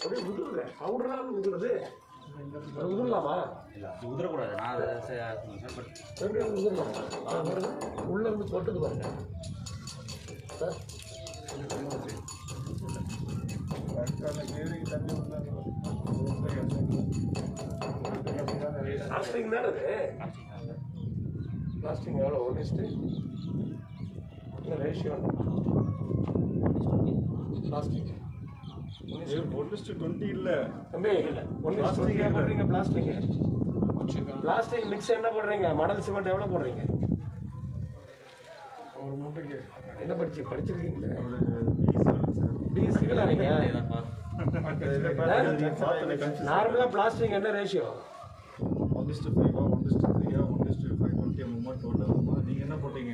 அப்படியே உதிருது பவுடராக உதிருது அது உதிரலாமா இல்லை அது உதறக்கூடாது நான் அதை ச- பட் எப்படி உதிரலாம் அது பாருங்க உள்ள இருந்து கொட்டுது பாருங்க சார் பிளாஸ்டிக் தானே அது பிளாஸ்டிக் எவ்வளோ ஒன் இஸ்ட்டு என்ன ரேஷியோ பிளாஸ்டிக் டுவெண்ட்டி இல்ல தம்பி ஒன்று பிளாஸ்டிக் போடுறீங்க பிளாஸ்டிக் பிளாஸ்டிக் மிக்ஸ் என்ன போடுறீங்க மணல் சிமெண்ட் எவ்வளோ போடுறீங்க ஒரு மூட்டைக்கு என்ன படிச்சு படிச்சிருக்கீங்களே பிஎஸ்சிகளா நீங்க நார்மலாக பிளாஸ்டிக் என்ன ரேஷியோ ஒன் இஸ்டு ஃபைவா ஒன் இஸ்டு த்ரீயா ஒன் இஸ்டு ஃபைவ் டுவெண்ட்டி எம்எம்மா டோட்டல் நீங்க என்ன போட்டீங்க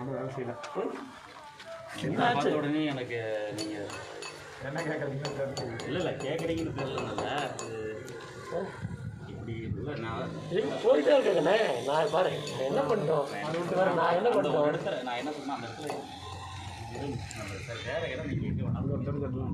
பார்த்த உடனே எனக்கு நீங்கள் என்ன கேட்குறீங்க இல்லை இல்லை கேட்குறீங்கன்னு தெரியல இப்படி இல்லை நான் எங்க போயிட்டே இருக்கேங்கண்ணே நான் பாரு என்ன பண்ணிட்டோம் நான் என்ன அந்த ஒரு பண்ணிட்டோம் இடத்துல நான் என்ன சொன்னேன் அந்த இடத்துல இது நம்ம சார் வேற இடம் நீங்கள் கேட்க வேணாம்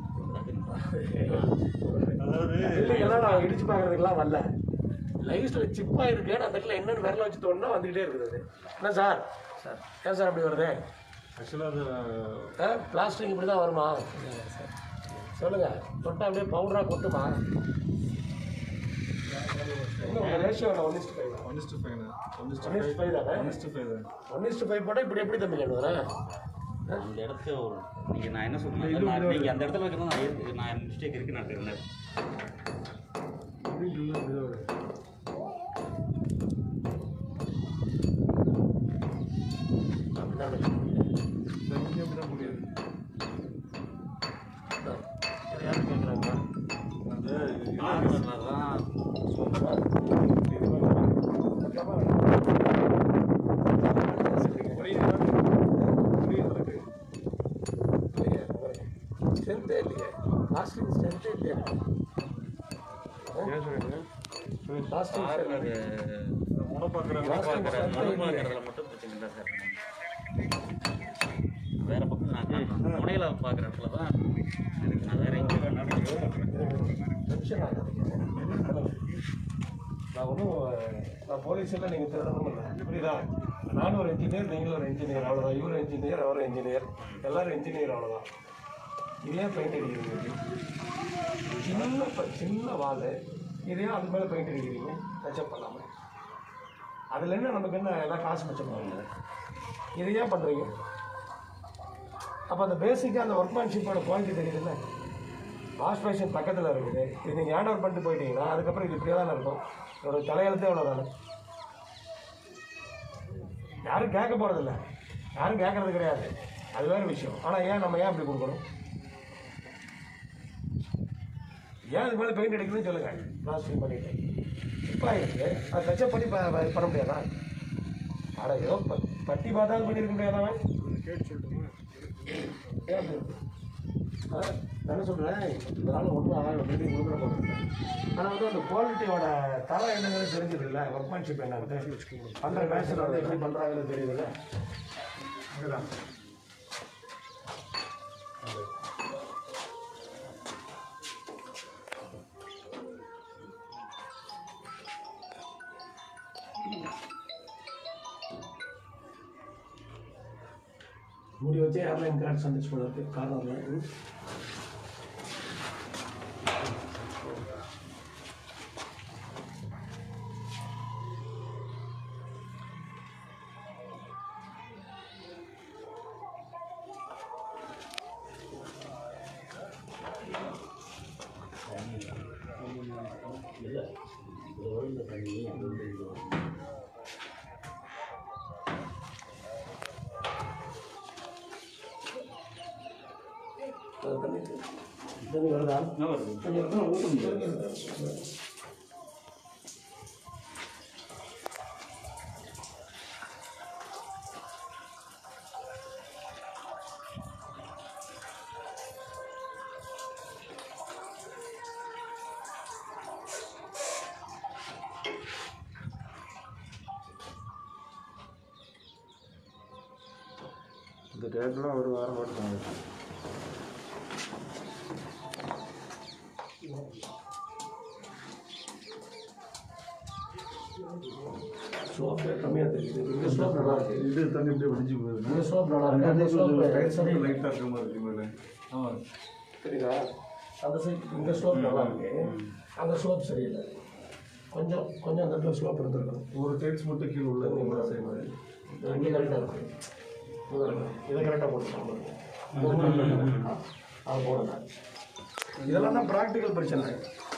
அதாவது இல்லைங்களா நான் இடிச்சு பார்க்கறதுக்கெல்லாம் வரல லைஃப்ல சிப்பாக இருக்கேன்னு அந்த இடத்துல என்னென்னு விரல வச்சு தோணுனா வந்துக்கிட்டே இருக்குது அது. என்ன சார் சார் ஏன் சார் அப்படி வருது ஆக்சுவலாக அது பிளாஸ்டிக் இப்படி தான் வருமா சொல்லுங்க தொட்டா அப்படியே பவுடராக கொட்டுமா ratio one is to five one is to five one is to one is to five தானே ஒன் இஸ்டு ஃபைவ் தான் ஒன் இஸ்ட் ஃபைவ் போட்டால் இப்படி எப்படி தம்பி பண்ணுவேன் அந்த இடத்த ஒரு நீங்கள் நான் என்ன சொன்னேன் நான் நீங்கள் அந்த இடத்துல வைக்கிறது நான் இருக்கு நான் மிஸ்டேக் இருக்குன்னு நான் தெரிஞ்சேன் இங்கே அப்படி தான் முடியாது யார் கேட்குறாங்க அந்த நார்மலாக தான் ஸ்ட்ரென்த்தே இல்லையே பிளாஸ்டிக் ஸ்ட்ரென்த்தே இல்லையா பிளாஸ்டிக் முனை பார்க்குறாங்க பார்க்குற மனு பார்க்குறதுல மட்டும் பிரச்சனை இல்லை சார் வேற பக்கம் நான் முனையில் பார்க்குற இடத்துல தான் இருக்கு நான் வேற எங்கே வேணாலும் டென்ஷன் ஆகாதீங்க நான் ஒன்றும் நான் போலீஸ் எல்லாம் நீங்கள் திருடணும் இல்லை புரியுதா நானும் ஒரு இன்ஜினியர் நீங்களும் ஒரு இன்ஜினியர் அவ்வளோதான் இவரும் இன்ஜினியர் அவரும் இன்ஜினியர் எல்லாரும் இன்ஜினியர் அவ்வளோதான் இதே பெயிண்ட் அடிக்கிறீங்க சின்ன ப- சின்ன வால் இதே அது மேலே பெயிண்ட் அடிக்கிறீங்க டச்சப் பண்ணாமல் அதில் என்ன நமக்கு என்ன ஏதாவது காசு மிச்சம் பண்ணுங்க இதை ஏன் பண்ணுறீங்க அப்போ அந்த பேசிக்காக அந்த ஒர்க்மேன்ஷிப்போட குவாலிட்டி தெரியுதுல்ல வாஷ் பேஷன் பக்கத்தில் இருக்குது இது நீங்கள் ஹேண்ட் ஓவர் பண்ணிட்டு போயிட்டீங்கன்னா அதுக்கப்புறம் இது இப்படியே தானே இருக்கும் இதோட தலையெழுத்தே அவ்வளோ தானே யாரும் கேட்க போகிறதில்ல யாரும் கேட்கறது கிடையாது அது வேறு விஷயம் ஆனால் ஏன் நம்ம ஏன் அப்படி கொடுக்கணும் ஏன் அது மேலே பெயிண்ட் அடிக்கணும்னு சொல்லுங்கள் பிளாஸ்டிக் பண்ணிட்டு இப்போ இருக்கு அது டச்சப் பண்ணி ப- ப- பண்ண முடியாதா அட ஏதோ ப- பட்டி பார்த்தாலும் பண்ணியிருக்க முடியாதா அவன்? ஏன் அப்படி இருக்கு? ஆ, நான் என்ன சொல்கிறேன் இதனால் ஒன்றும் ஆகலை மீட்டிங் கொடுக்குற போகிறேன் ஆனால் வந்து அந்த குவாலிட்டியோட தரம் என்னங்கிறது தெரிஞ்சதில்ல ஒர்க்மேன்ஷிப் என்னன்னு பண்ணுற மேட்ச்சில் வந்து எப்படி பண்ணுறாங்கன்னு தெரியுதுல்ல இதுதான் மூடி வச்சு ஏர்லைன் கிராக்ஸ் வந்துச்சு போல இருக்கு கார்னரில் இல்லை இது ஒழுங்கு தண்ணி அது வந்து இது வரும். தண்ணி தண்ணி வருதா என்ன வருது கொஞ்சம் இடத்துல ஊற்ற முடியாது இந்த டேட்லாம் ஒரு வாரம் போட்டுருக்காங்க கம்மியாக தெரியுது இந்த ஸ்லோப் நல்லா இருக்கு இது தண்ணி அப்படியே வடிஞ்சு போகுது இந்த ஸ்லோப் நல்லா இருக்கு அந்த ஸ்லோப் சரி லைட்டாக இருக்க மாதிரி இருக்கு மேலே ஆமாம் தெரியுதா அந்த சைட் இந்த ஸ்லோப் நல்லா இருக்கு அந்த ஸ்லோப் சரியில்லை கொஞ்சம் கொஞ்சம் அந்த இடத்துல ஸ்லோப் இருந்திருக்கணும் ஒரு டைல்ஸ் மட்டும் கீழே உள்ள இந்த சைடு மாதிரி அங்கே கரெக்டாக இருக்கு இங்க பாருங்க. இதை கரெக்டாக போட்டுருக்காங்க அது போடுங்க இதெல்லாம் தான் ப்ராக்டிக்கல் பிரச்சனை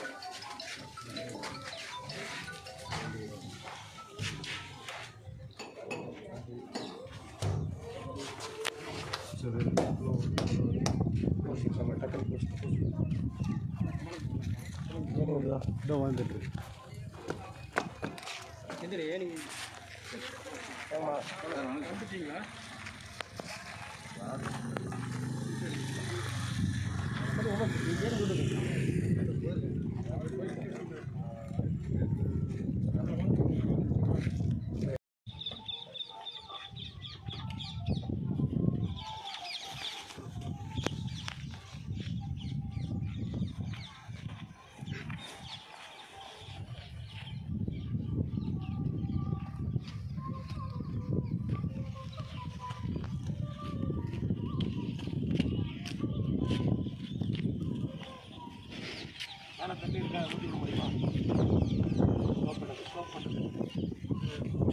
சரி நம்ம டக்குனு போட்டு இதான் வாழ்ந்துட்டு மேலே தண்ணி இருக்கா ஊற்றி விட முடியுமா ஸ்லோப் பண்ணுறது ஸ்லோப் பண்ணுறது